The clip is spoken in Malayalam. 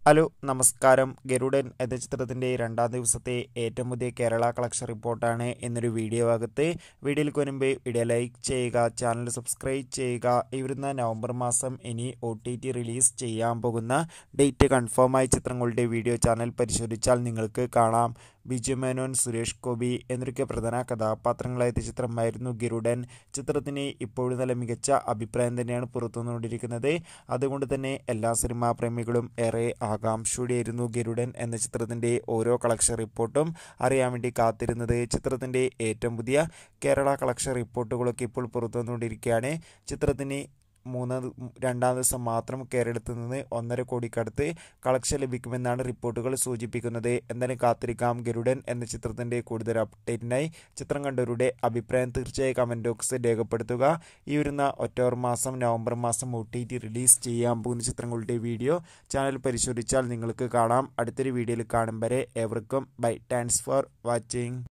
ഹലോ നമസ്കാരം ഗരുഡൻ എന്ന ചിത്രത്തിൻ്റെ രണ്ടാം ദിവസത്തെ ഏറ്റവും പുതിയ കേരള കളക്ഷൻ റിപ്പോർട്ടാണ് എന്നൊരു വീഡിയോ ഭാഗത്ത് വീഡിയോയിൽ വരുമ്പോൾ വീഡിയോ ലൈക്ക് ചെയ്യുക ചാനൽ സബ്സ്ക്രൈബ് ചെയ്യുക ഈ വരുന്ന നവംബർ മാസം ഇനി ഒ ടി ടി റിലീസ് ചെയ്യാൻ പോകുന്ന ഡേറ്റ് കൺഫേമായ ചിത്രങ്ങളുടെ വീഡിയോ ചാനൽ പരിശോധിച്ചാൽ നിങ്ങൾക്ക് കാണാം ബിജു മേനോൻ സുരേഷ് ഗോപി എന്നൊക്കെ പ്രധാന കഥാപാത്രങ്ങളായ ചിത്രമായിരുന്നു ഗരുഡൻ ചിത്രത്തിന് ഇപ്പോഴും നല്ല മികച്ച അഭിപ്രായം തന്നെയാണ് പുറത്തുനിന്നുകൊണ്ടിരിക്കുന്നത് അതുകൊണ്ട് തന്നെ എല്ലാ സിനിമാ പ്രേമികളും ഏറെ ആകാംക്ഷയോടെയായിരുന്നു ഗരുഡൻ എന്ന ചിത്രത്തിൻ്റെ ഓരോ കളക്ഷൻ റിപ്പോർട്ടും അറിയാൻ വേണ്ടി കാത്തിരുന്നത് ചിത്രത്തിൻ്റെ ഏറ്റവും പുതിയ കേരള കളക്ഷൻ റിപ്പോർട്ടുകളൊക്കെ ഇപ്പോൾ പുറത്തു വന്നുകൊണ്ടിരിക്കുകയാണ് ചിത്രത്തിന് മൂന്ന് രണ്ടാം ദിവസം മാത്രം കേരളത്തിൽ നിന്ന് ഒന്നര കോടിക്കടുത്ത് കളക്ഷൻ ലഭിക്കുമെന്നാണ് റിപ്പോർട്ടുകൾ സൂചിപ്പിക്കുന്നത് എന്തായാലും കാത്തിരിക്കാം ഗരുഡൻ എന്ന ചിത്രത്തിൻ്റെ കൂടുതൽ അപ്ഡേറ്റിനായി ചിത്രം കണ്ടവരുടെ അഭിപ്രായം തീർച്ചയായും കമൻറ്റ് ബോക്സിൽ രേഖപ്പെടുത്തുക ഈ വരുന്ന ഒക്ടോബർ മാസം നവംബർ മാസം ഒ ടി ടി റിലീസ് ചെയ്യാൻ പോകുന്ന ചിത്രങ്ങളുടെ വീഡിയോ ചാനൽ പരിശോധിച്ചാൽ നിങ്ങൾക്ക് കാണാം അടുത്തൊരു വീഡിയോയിൽ കാണും വരെ ഏവർക്കും ബൈ താങ്ക്സ് ഫോർ വാച്ചിങ്